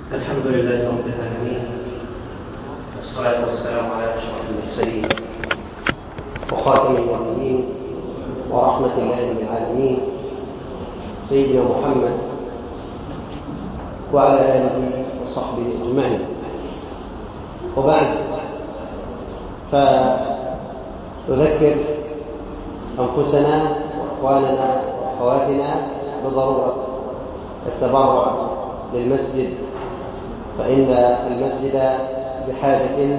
الحمد لله رب العالمين والصلاة والسلام على أشرف المرسلين وخاتم المؤمنين ورحمة الله للعالمين سيدنا محمد وعلى آله وصحبه أجمعين وبعد فنذكر أنفسنا وإخواننا وأخواتنا بضرورة التبرع للمسجد فإن المسجد بحاجة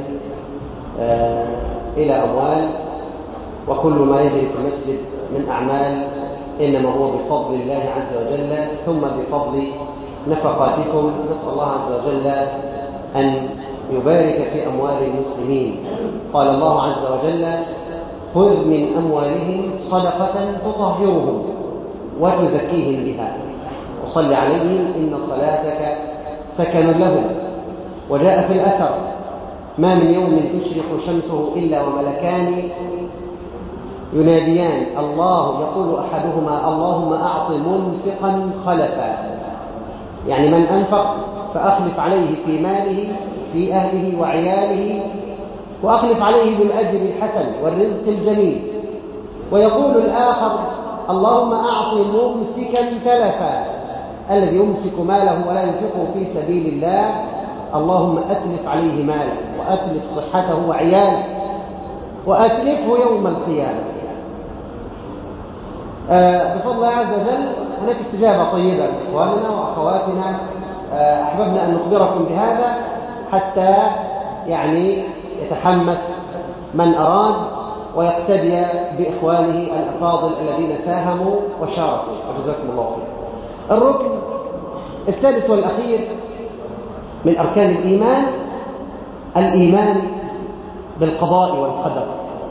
إلى أموال وكل ما يجري في المسجد من أعمال إنما هو بفضل الله عز وجل ثم بفضل نفقاتكم نسأل الله عز وجل أن يبارك في أموال المسلمين قال الله عز وجل خذ من أموالهم صدقة تطهرهم وتزكيهم بها وصل عليهم إن صلاتك سكن لهم وجاء في الأثر ما من يوم تشرق شمسه إلا وملكان يناديان الله يقول أحدهما اللهم أعط منفقا خلفا يعني من أنفق فأخلف عليه في ماله في أهله وعياله وأخلف عليه بالأجر الحسن والرزق الجميل ويقول الآخر اللهم أعط ممسكا تلفا الذي يمسك ماله ولا ينفقه في سبيل الله اللهم أتلف عليه ماله وأتلف صحته وعياله وأتلفه يوم القيامة آه بفضل الله عز وجل هناك استجابة طيبة إخواننا وأخواتنا آه أحببنا أن نخبركم بهذا حتى يعني يتحمس من أراد ويقتدي بإخوانه الأفاضل الذين ساهموا وشاركوا وجزاكم الله خير الركن السادس والأخير من أركان الإيمان الإيمان بالقضاء والقدر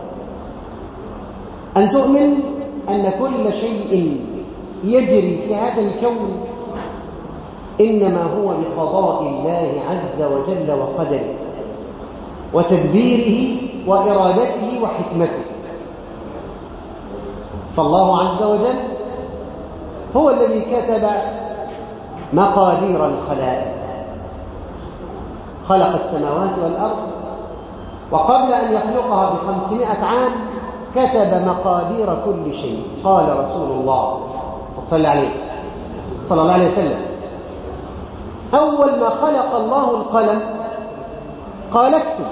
أن تؤمن أن كل شيء يجري في هذا الكون إنما هو بقضاء الله عز وجل وقدره وتدبيره وإرادته وحكمته فالله عز وجل هو الذي كتب مقادير الخلائق خلق السماوات والأرض وقبل أن يخلقها بخمسمائة عام كتب مقادير كل شيء قال رسول الله صلى عليه صلى الله عليه وسلم أول ما خلق الله القلم قال اكتب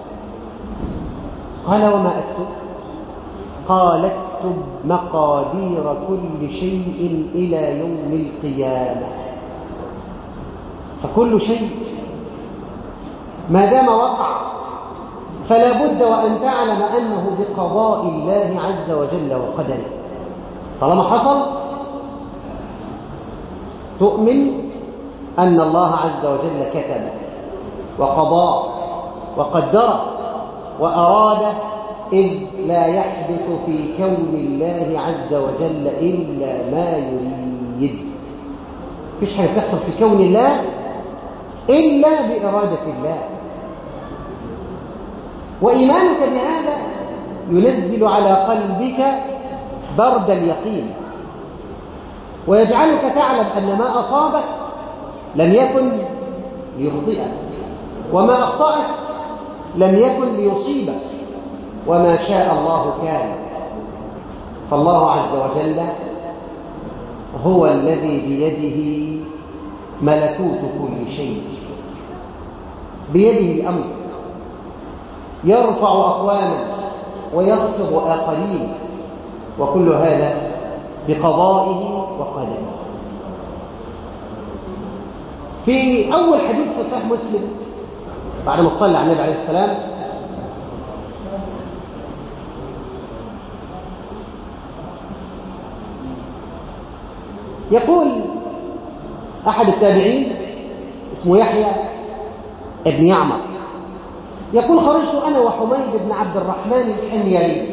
قال وما اكتب قال اكتب مقادير كل شيء إلى يوم القيامة فكل شيء ما دام وقع فلا بد وأن تعلم أنه بقضاء الله عز وجل وقدره طالما حصل تؤمن أن الله عز وجل كتب وقضى وقدر وأراد إذ لا يحدث في كون الله عز وجل إلا ما يريد فيش حاجة تحصل في كون الله إلا بإرادة الله وإيمانك بهذا ينزل على قلبك برد اليقين ويجعلك تعلم أن ما أصابك لم يكن ليخطئك وما أخطأك لم يكن ليصيبك وما شاء الله كان فالله عز وجل هو الذي بيده ملكوت كل شيء بيده الأمر يرفع أقواما ويخفض آخرين وكل هذا بقضائه وقدره في أول حديث في صحيح مسلم بعد ما صلى على النبي عليه السلام يقول أحد التابعين اسمه يحيى ابن يعمر يقول خرجت أنا وحميد بن عبد الرحمن الحميري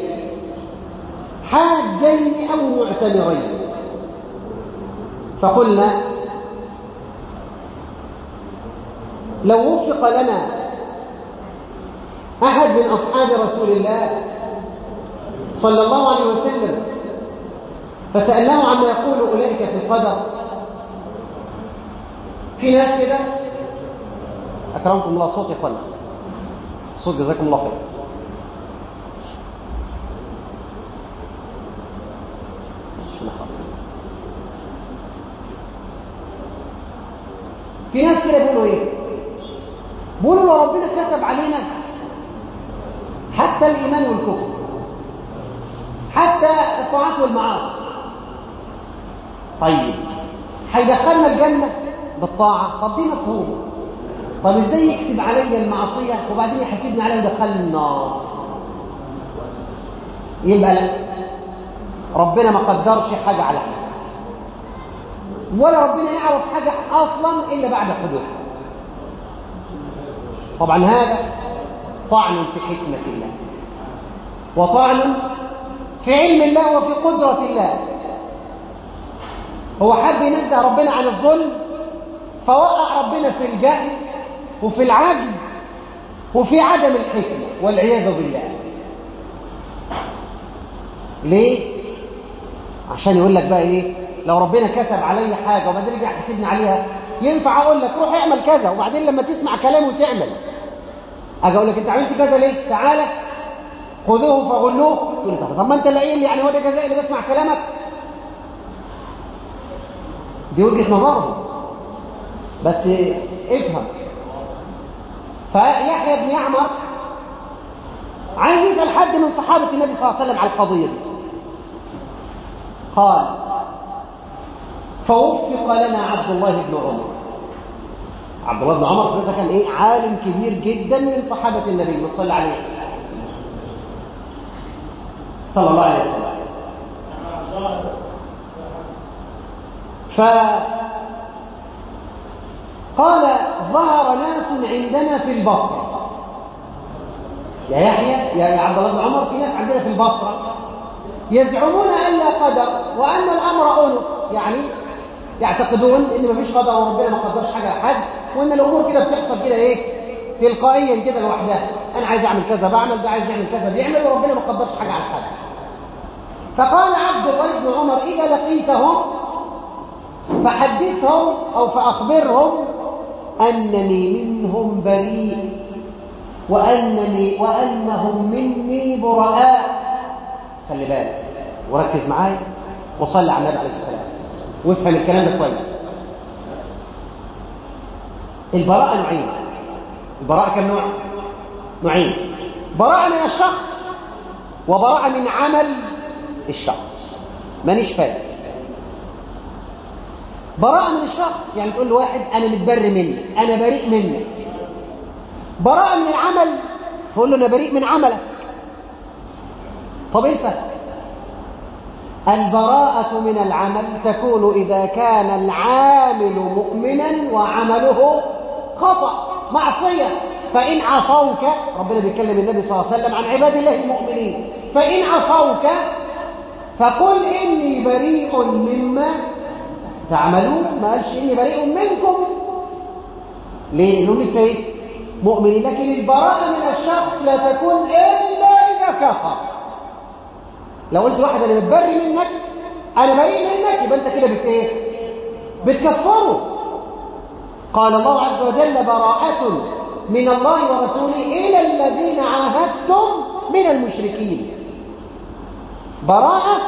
حاجين أو معتمرين فقلنا لو وفق لنا أحد من أصحاب رسول الله صلى الله عليه وسلم فسألناه عما يقول أولئك في القدر في ناس كده أكرمكم الله صوت يا اخوانا صوت جزاكم الله خير شنو خالص في ناس كده بيقولوا ايه بيقولوا لو ربنا كتب علينا حتى الايمان والكفر حتى الطاعات والمعاصي طيب هيدخلنا الجنه بالطاعه طب دي مفهوم طب ازاي يكتب عليا المعصيه وبعدين يحاسبني عليها ويدخلني النار يبقى لا ربنا ما قدرش حاجه على حاجه ولا ربنا يعرف حاجة أصلا إلا بعد حدوثها طبعا هذا طعن في حكمة الله وطعن في علم الله وفي قدرة الله هو حب ينزه ربنا عن الظلم فوقع ربنا في الجهل وفي العجز وفي عدم الحكمة والعياذ بالله ليه؟ عشان يقول لك بقى ايه لو ربنا كتب علي حاجة وبعدين يجي يحاسبني عليها ينفع اقول لك روح اعمل كذا وبعدين لما تسمع كلامه وتعمل اجي اقول لك انت عملت كذا ليه تعالى خذوه فغلوه تقول لي طب ما انت اللي قايل لي يعني هو ده جزاء اللي بسمع كلامك دي وجهه نظرهم بس افهم فيحيى بن يعمر عايز يسال حد من صحابه النبي صلى الله عليه وسلم على القضيه دي قال فوفق لنا عبد الله بن عمر عبد الله بن عمر ده كان ايه عالم كبير جدا من صحابه النبي صلى الله عليه صلى الله عليه وسلم ف قال ظهر ناس عندنا في البصره يا يحيى يا عبد الله بن عمر في ناس عندنا في البصره يزعمون ان لا قدر وان الامر انف يعني يعتقدون ان مفيش قدر وربنا ما قدرش حاجه لحد وان الامور كده بتحصل كده ايه تلقائيا كده لوحدها انا عايز اعمل كذا بعمل ده عايز يعمل كذا بيعمل وربنا ما قدرش حاجه على حد فقال عبد الله بن عمر اذا لقيتهم فحدثهم او فاخبرهم انني منهم بريء وانني وانهم مني براء خلي بالك وركز معايا وصلي على النبي عليه السلام وافهم الكلام ده كويس البراءة نوعين البراءة كم نوع نوعين براءة من الشخص وبراءة من عمل الشخص مانيش فاهم براءة من الشخص يعني تقول لواحد أنا متبري منك أنا بريء منك براءة من العمل تقول له أنا بريء من عملك طب ايه الفرق البراءة من العمل تكون إذا كان العامل مؤمنا وعمله خطأ معصية فإن عصوك ربنا بيكلم النبي صلى الله عليه وسلم عن عباد الله المؤمنين فإن عصوك فقل إني بريء مما تعملون ما قالش إني بريء منكم ليه؟ لأنهم لسه إيه؟ مؤمنين لكن البراءة من الشخص لا تكون إلا إذا كفر لو قلت واحد انا متبري منك انا بريء منك يبقى انت كده بت ايه بتكفره قال الله عز وجل براءة من الله ورسوله الى الذين عاهدتم من المشركين براءة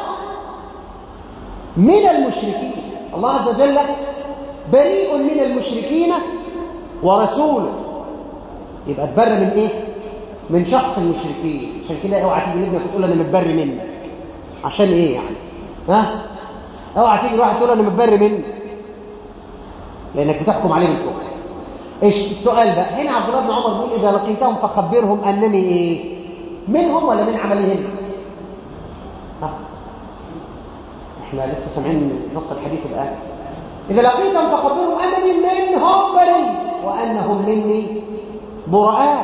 من المشركين الله عز وجل بريء من المشركين ورسوله يبقى تبرى من ايه من شخص المشركين عشان كده اوعى تيجي لابنك وتقول انا متبري منك عشان ايه يعني ها اوعى تيجي واحد تقول انا متبري منك لانك بتحكم عليه بالكفر ايش السؤال بقى هنا عبد الله بن عمر بيقول اذا لقيتهم فخبرهم انني ايه منهم ولا من عملهم ها احنا لسه سامعين نص الحديث الان اذا لقيتهم فخبرهم انني منهم بريء وانهم مني براء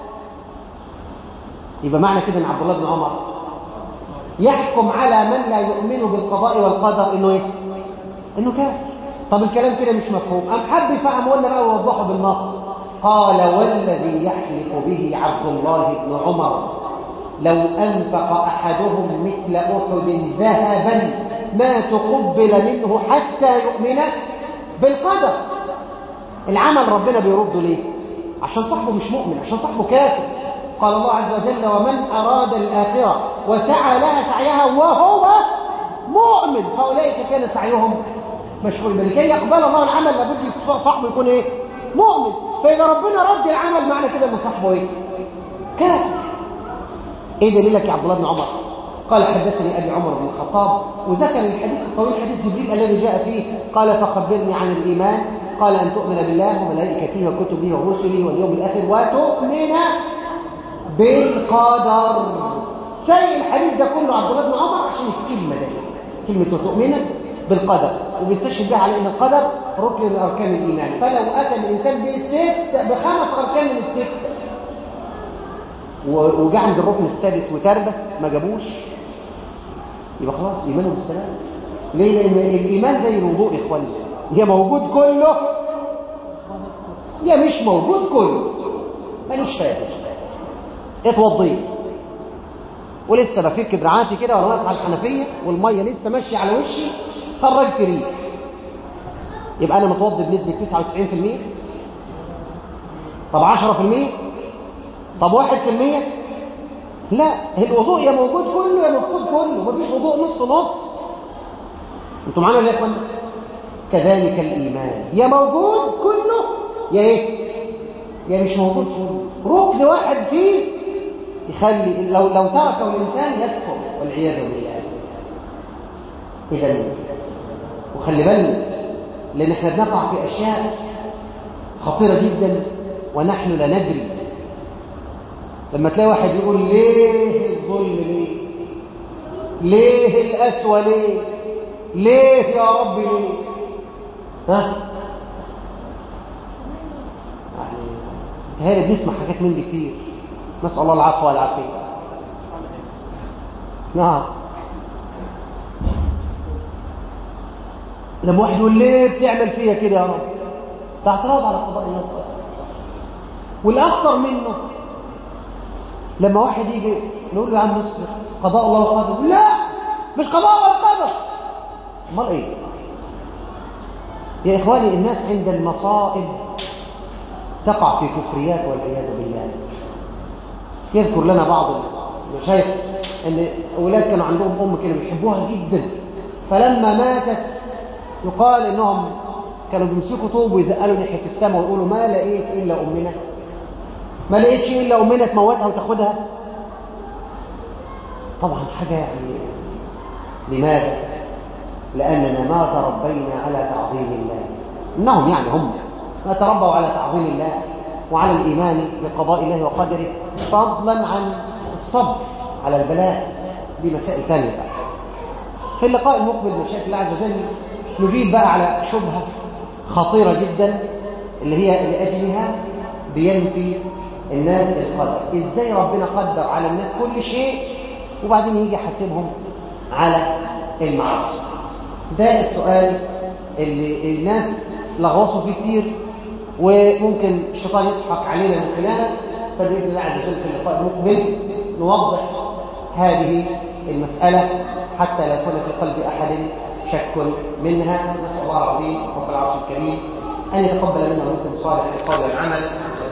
يبقى معنى كده ان عبد الله بن عمر يحكم على من لا يؤمن بالقضاء والقدر انه ايه انه كافر طب الكلام كده مش مفهوم ام حد يفهم ولا بقى يوضحه بالنص قال والذي يحلف به عبد الله بن عمر لو انفق احدهم مثل احد ذهبا ما تقبل منه حتى يؤمن بالقدر العمل ربنا بيرده ليه عشان صاحبه مش مؤمن عشان صاحبه كافر قال الله عز وجل ومن أراد الآخرة وسعى لها سعيها وهو مؤمن فأولئك كان سعيهم مشغول بل لكي يقبل الله العمل لابد صاحبه يكون ايه مؤمن فإذا ربنا رد العمل معنى كده ان صاحبه ايه كافر ايه دليلك يا عبد الله بن عمر قال حدثني ابي عمر بن الخطاب وذكر الحديث الطويل حديث جبريل الذي جاء فيه قال فخبرني عن الايمان قال ان تؤمن بالله وملائكته وكتبه ورسله واليوم الاخر وتؤمن بالقدر سيء الحديث ده كله عبد الله بن عمر عشان الكلمه دي كلمه وتؤمن بالقدر وبيستشهد بها على ان القدر ركن من اركان الايمان فلو اتى الانسان بست بخمس اركان من الست وجاء عند الركن السادس وتربس ما جابوش يبقى خلاص ايمانه بالسلام ليه لان الايمان زي الوضوء يا اخوانا يا موجود كله يا مش موجود كله ماليش فايده اتوضيت ولسه بفك دراعاتي كده وانا واقف على الحنفيه والميه لسه ماشيه على وشي خرجت ريح يبقى انا متوضي بنسبه 99% طب 10% طب 1% لا الوضوء يا موجود كله يا مفقود كله مفيش وضوء نص نص انتوا معانا ولا يا اخوانا كذلك الايمان يا موجود كله يا ايه يا مش موجود كله ركن واحد فيه يخلي لو لو تركه الانسان يكفر والعياذ بالله اذا وخلي بالنا لان احنا بنقع في اشياء خطيره جدا ونحن لا ندري لما تلاقي واحد يقول ليه الظلم ليه ليه القسوه ليه ليه يا رب ليه ها يعني هارب نسمع حاجات من دي كتير نسأل الله العفو والعافية نعم لما واحد يقول ليه بتعمل فيا كده يا رب ده اعتراض على قضاء الله والاخطر منه لما واحد يجي نقول له يا عم اصبر قضاء الله وقدره لا مش قضاء ولا قدر امال ايه يا اخواني الناس عند المصائب تقع في كفريات والعياذ بالله يذكر لنا بعض المشايخ ان اولاد كانوا عندهم ام كده بيحبوها جدا فلما ماتت يقال انهم كانوا بيمسكوا طوب ويزقلوا ناحيه السماء ويقولوا ما لقيت الا امنا ما لقيتش الا امنا تموتها وتاخدها طبعا حاجه يعني لماذا لاننا ما تربينا على تعظيم الله انهم يعني هم ما تربوا على تعظيم الله وعلى الإيمان بقضاء الله وقدره فضلا عن الصبر على البلاء دي مسائل ثانية بقى في اللقاء المقبل من شاء الله عز وجل نجيب بقى على شبهة خطيرة جدا اللي هي لأجلها بينفي الناس القدر ازاي ربنا قدر على الناس كل شيء وبعدين يجي يحاسبهم على المعاصي ده السؤال اللي الناس لغوصوا فيه كتير وممكن الشيطان يضحك علينا من خلاله فبإذن الله عز وجل في اللقاء المقبل نوضح هذه المسألة حتى لا يكون في قلب أحد شك منها نسأل الله العظيم رب العرش الكريم أن يتقبل منا ومنكم صالح القول والعمل